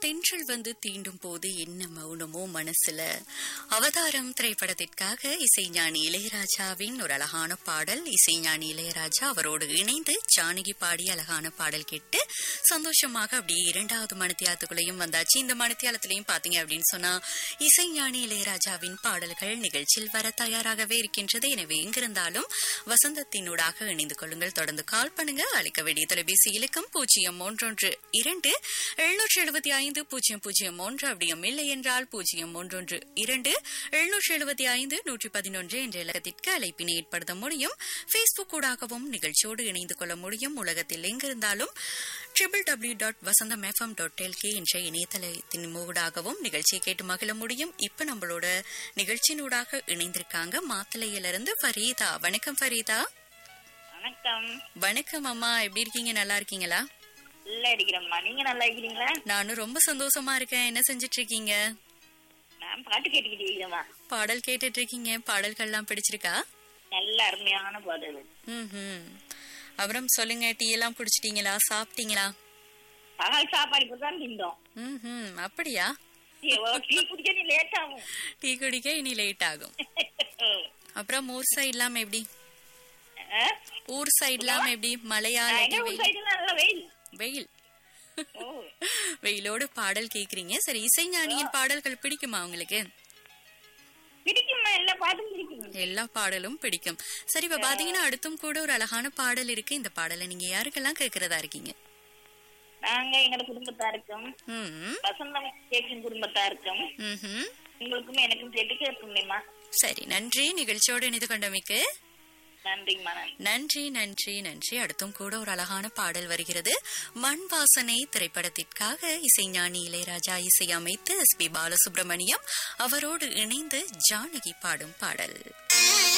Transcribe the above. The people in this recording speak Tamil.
தென்றல் வந்து தீண்டும் போது என்ன மௌனமோ மனசுல அவதாரம் திரைப்படத்திற்காக இசைஞானி இளையராஜாவின் ஒரு அழகான பாடல் இசைஞானி இளையராஜா அவரோடு இணைந்து ஜானகி பாடி அழகான பாடல் கேட்டு சந்தோஷமாக அப்படியே இரண்டாவது மணித்தியாலத்துக்குள்ளேயும் வந்தாச்சு இந்த மணித்தியாலத்திலையும் பாத்தீங்க அப்படின்னு சொன்னா இசைஞானி இளையராஜாவின் பாடல்கள் நிகழ்ச்சியில் வர தயாராகவே இருக்கின்றது எனவே எங்கிருந்தாலும் வசந்தத்தினூடாக இணைந்து கொள்ளுங்கள் தொடர்ந்து கால் பண்ணுங்க அளிக்க வேண்டிய தொலைபேசி இலக்கம் பூஜ்ஜியம் ஒன்றொன்று இரண்டு எழுநூற்றி எழுபத்தி ஐந்து பூஜ்ஜியம் பூஜ்ஜியம் ஒன்று அப்படியும் இல்லை என்றால் பூஜ்ஜியம் ஒன்றொன்று இரண்டு எழுநூற்றி எழுபத்தி ஐந்து நூற்றி பதினொன்று என்ற இலக்கத்திற்கு அழைப்பினை ஏற்படுத்த முடியும் பேஸ்புக் ஊடாகவும் நிகழ்ச்சியோடு இணைந்து கொள்ள முடியும் உலகத்தில் எங்கிருந்தாலும் triple W dot Vasantham FM dot LK என்ற இணையதளத்தின் ஊடாகவும் நிகழ்ச்சியை கேட்டு மகிழ முடியும் இப்ப நம்மளோட நிகழ்ச்சியினூடாக இணைந்திருக்காங்க மாத்தளையிலிருந்து ஃபரீதா வணக்கம் ஃபரீதா வணக்கம் வணக்கம் அம்மா எப்படி இருக்கீங்க நல்லா இருக்கீங்களா இல்ல அடிக்கிறேம்மா நீங்க நல்லா இருக்கிறீங்களா நானும் ரொம்ப சந்தோஷமா இருக்கேன் என்ன செஞ்சிட்டு இருக்கீங்க நான் பாட்டு கேட்டுக்கிட்டு இருக்கிறேம்மா பாடல் கேட்டுட்டு இருக்கீங்க பாடல்கள்லாம் பிடிச்சிருக்கா நல்ல அருமையான பாடல் ம் அப்புறம் சொல்லுங்க டீ எல்லாம் குடிச்சிட்டீங்களா சாப்பிட்டீங்களா பகல் சாப்பாடு இப்பதான் தின்றோம் ம் அப்படியா ஐயோ, டீ குடிக்க நீ லேட் ஆகும் டீ குடிக்க இனி லேட் ஆகும் அப்புறம் ஊர் சைட்லாம் எப்படி ஆ? ஊர் சைட்லாம் எப்படி மழையா நான் இல்லாட்டி எங்க ஊர் வெயில் சைடுல நல்ல வெயில் வெயில் ஓ, வெயிலோடு பாடல் கேக்குறீங்க சரி இசைஞானியின் பாடல்கள் பிடிக்குமா உங்களுக்கு பிடிக்குமா எல்லா பாட்டும் பிடிக்கும் எல்லா பாடலும் பிடிக்கும் சரி இப்ப பாத்தீங்கன்னா அடுத்தும் கூட ஒரு அழகான பாடல் இருக்கு இந்த பாடலை நீங்க யாருக்கெல்லாம் கேக்குறதா இருக்கீங்க நாங்க எங்களோட குடும்பத்தாருக்கும் ம் வசந்தம் கேட்கும் குடும்பத்தாருக்கும் ம்ஹும். உங்களுக்கும் எனக்கும் சேர்த்து கேட்குமேம்மா சரி நன்றி நிகழ்ச்சியோடு இணைந்து கொண்டமைக்கு நன்றிங்கம்மா நன்றி நன்றி நன்றி நன்றி அடுத்தும் கூட ஒரு அழகான பாடல் வருகிறது மண் வாசனை திரைப்படத்திற்காக இசைஞானி இளையராஜா இசையமைத்து எஸ் பி பாலசுப்ரமணியம் அவரோடு இணைந்து ஜானகி பாடும் பாடல்